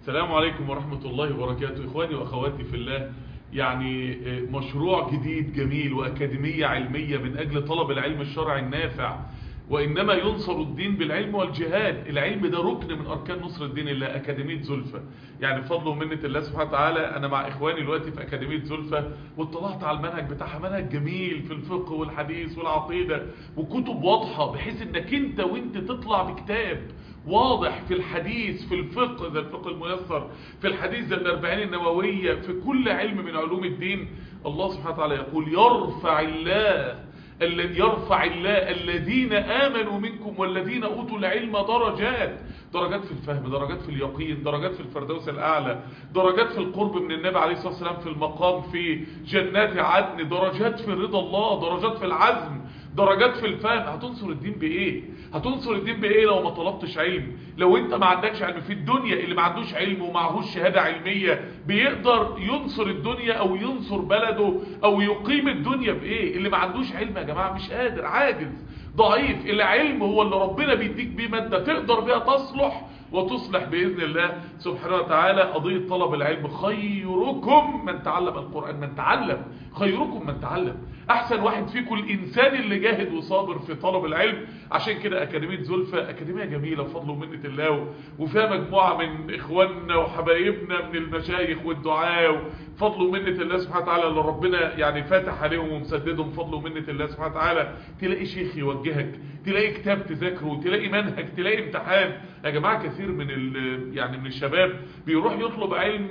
السلام عليكم ورحمة الله وبركاته إخواني وأخواتي في الله يعني مشروع جديد جميل وأكاديمية علمية من أجل طلب العلم الشرعي النافع وإنما ينصر الدين بالعلم والجهاد العلم ده ركن من أركان نصر الدين الله أكاديمية زلفة يعني بفضل ومنة الله سبحانه وتعالى أنا مع إخواني دلوقتي في أكاديمية زلفة واطلعت على المنهج بتاعها منهج جميل في الفقه والحديث والعقيدة وكتب واضحة بحيث إنك أنت وأنت تطلع بكتاب واضح في الحديث في الفقه زي الفقه الميسر في الحديث زي الأربعين النووية في كل علم من علوم الدين الله سبحانه وتعالى يقول يرفع الله الذي يرفع الله الذين آمنوا منكم والذين أوتوا العلم درجات درجات في الفهم درجات في اليقين درجات في الفردوس الأعلى درجات في القرب من النبي عليه الصلاة والسلام في المقام في جنات عدن درجات في رضا الله درجات في العزم درجات في الفهم هتنصر الدين بايه هتنصر الدين بايه لو ما طلبتش علم لو انت ما عندكش علم في الدنيا اللي ما عندوش علم ومعهوش شهادة علمية بيقدر ينصر الدنيا او ينصر بلده او يقيم الدنيا بايه اللي ما عندوش علم يا جماعة مش قادر عاجز ضعيف العلم هو اللي ربنا بيديك بيه مادة تقدر بيها تصلح وتصلح بإذن الله سبحانه وتعالى قضية طلب العلم خيركم من تعلم القرآن من تعلم خيركم من تعلم أحسن واحد فيكم الإنسان اللي جاهد وصابر في طلب العلم عشان كده أكاديمية زلفة أكاديمية جميلة بفضل ومنة الله وفيها مجموعة من إخواننا وحبايبنا من المشايخ والدعاء فضل ومنة الله سبحانه وتعالى اللي ربنا يعني فاتح عليهم ومسددهم فضل ومنة الله سبحانه وتعالى تلاقي شيخ يوجهك تلاقي كتاب تذاكره تلاقي منهج تلاقي امتحان يا جماعة كثير من يعني من الشباب بيروح يطلب علم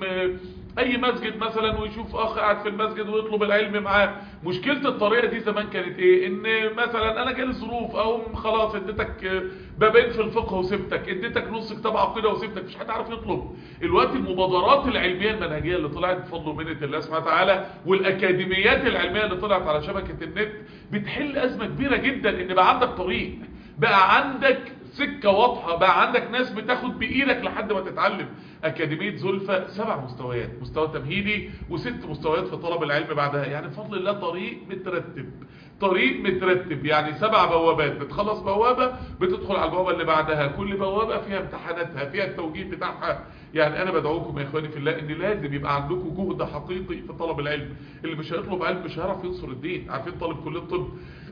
اي مسجد مثلا ويشوف اخ قاعد في المسجد ويطلب العلم معاه مشكلة الطريقة دي زمان كانت ايه ان مثلا انا جالي ظروف او خلاص اديتك بابين في الفقه وسبتك اديتك نص كتاب عقيدة وسبتك مش حد عارف يطلب الوقت المبادرات العلمية المنهجية اللي طلعت بفضل ومنة الله سبحانه وتعالى والاكاديميات العلمية اللي طلعت على شبكة النت بتحل ازمة كبيرة جدا ان بقى عندك طريق بقى عندك سكة واضحة بقى عندك ناس بتاخد بإيدك لحد ما تتعلم أكاديمية زلفة سبع مستويات مستوى تمهيدي وست مستويات في طلب العلم بعدها يعني بفضل الله طريق مترتب طريق مترتب يعني سبع بوابات بتخلص بوابة بتدخل على البوابة اللي بعدها كل بوابة فيها امتحاناتها فيها التوجيه بتاعها يعني انا بدعوكم يا اخواني في الله ان لازم يبقى عندكم جهد حقيقي في طلب العلم اللي مش هيطلب علم مش هيعرف ينصر الدين عارفين طالب كلية الطب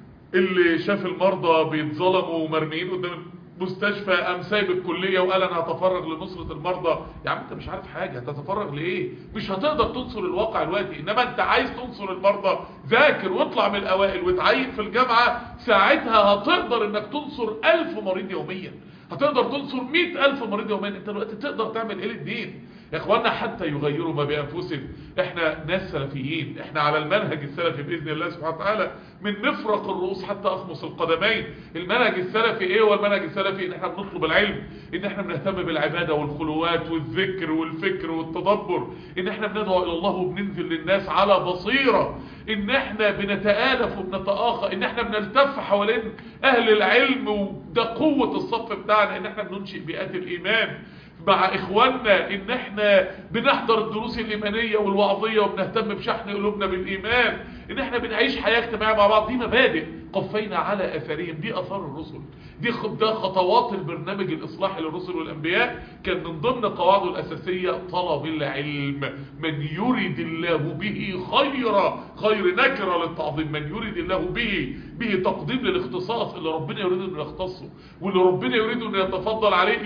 اللي شاف المرضى بيتظلموا ومرميين قدام مستشفى قام سايب الكليه وقال انا هتفرغ لنصره المرضى يا عم انت مش عارف حاجه هتتفرغ لايه مش هتقدر تنصر الواقع الوقتي انما انت عايز تنصر المرضى ذاكر واطلع من الاوائل وتعين في الجامعه ساعتها هتقدر انك تنصر ألف مريض يوميا هتقدر تنصر مئة ألف مريض يوميا انت دلوقتي تقدر تعمل ايه للدين يا اخوانا حتى يغيروا ما بانفسهم احنا ناس سلفيين احنا على المنهج السلفي باذن الله سبحانه وتعالى من مفرق الرؤوس حتى اخمص القدمين المنهج السلفي ايه هو المنهج السلفي ان احنا بنطلب العلم ان احنا بنهتم بالعباده والخلوات والذكر والفكر والتدبر ان احنا بندعو الى الله وبننزل للناس على بصيره ان احنا بنتآلف وبنتآخى ان احنا بنلتف حوالين اهل العلم وده قوه الصف بتاعنا ان احنا بننشئ بيئات الايمان مع اخواننا ان احنا بنحضر الدروس الايمانية والوعظية وبنهتم بشحن قلوبنا بالايمان ان احنا بنعيش حياة اجتماعية مع بعض دي مبادئ قفينا على اثارهم دي اثار الرسل دي ده خطوات البرنامج الاصلاحي للرسل والانبياء كان من ضمن قواعده الاساسية طلب العلم من يريد الله به خيرا خير نكرة للتعظيم من يريد الله به به تقديم للاختصاص اللي ربنا يريد انه يختصه واللي ربنا يريد انه يتفضل عليه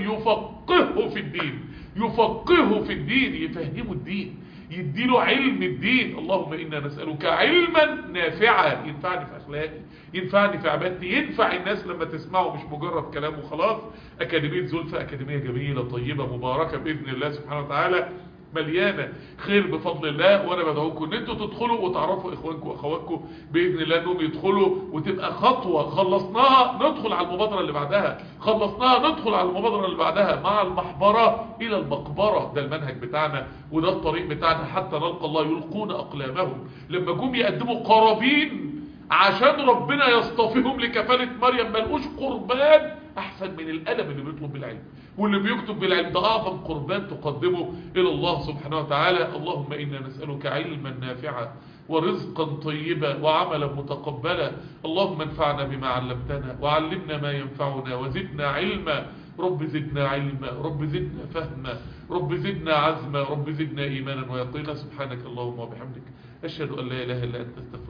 يفقهه في الدين يفقهه في الدين يفهمه الدين يديله علم الدين اللهم إنا نسألك علما نافعا ينفعني في أخلاقي ينفعني في عبادتي ينفع الناس لما تسمعه مش مجرد كلام وخلاص أكاديمية زلفة أكاديمية جميلة طيبة مباركة بإذن الله سبحانه وتعالى مليانة خير بفضل الله وانا بدعوكم ان انتوا تدخلوا وتعرفوا اخوانكم واخواتكم باذن الله انهم يدخلوا وتبقى خطوة خلصناها ندخل على المبادرة اللي بعدها خلصناها ندخل على المبادرة اللي بعدها مع المحبرة الى المقبرة ده المنهج بتاعنا وده الطريق بتاعنا حتى نلقى الله يلقون اقلامهم لما جم يقدموا قرابين عشان ربنا يصطفيهم لكفالة مريم ملقوش قربان احسن من الالم اللي بيطلب بالعلم واللي بيكتب بالعلم ده اعظم قربان تقدمه الى الله سبحانه وتعالى اللهم انا نسألك علما نافعا ورزقا طيبا وعملا متقبلا اللهم انفعنا بما علمتنا وعلمنا ما ينفعنا وزدنا علما رب زدنا علما رب زدنا فهما رب زدنا عزما رب زدنا إيمانا ويقينا سبحانك اللهم وبحمدك أشهد أن لا إله إلا أنت استغفرك